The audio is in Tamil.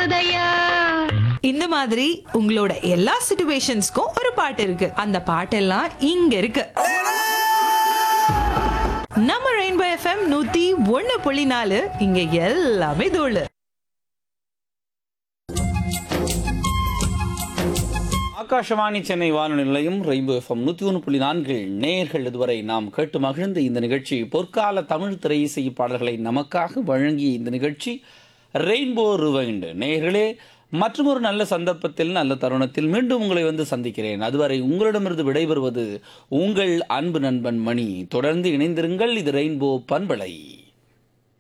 போதையா இந்த மாதிரி உங்களோட எல்லா சிச்சுவேஷன்ஸ்க்கும் ஒரு பாட்டு இருக்கு அந்த பாட்டெல்லாம் இங்க இருக்கு நம்ம ரெயின்போ எஃப்எம் நூத்தி ஒண்ணு புள்ளி நாலு இங்க எல்லாமே தோழு ஆகாஷவாணி சென்னை வானொலி நிலையம் ரெயின்போ எஃப்எம் நூற்றி ஒன்று புள்ளி நான்கு நேயர்கள் இதுவரை நாம் கேட்டு மகிழ்ந்த இந்த நிகழ்ச்சி பொற்கால தமிழ் திரை இசை பாடல்களை நமக்காக வழங்கிய இந்த நிகழ்ச்சி ரெயின்போ ரிவைண்ட் நேயர்களே மற்றொரு நல்ல சந்தர்ப்பத்தில் நல்ல தருணத்தில் மீண்டும் உங்களை வந்து சந்திக்கிறேன் அதுவரை உங்களிடமிருந்து விடைபெறுவது உங்கள் அன்பு நண்பன் மணி தொடர்ந்து இணைந்திருங்கள் இது ரெயின்போ பண்பலை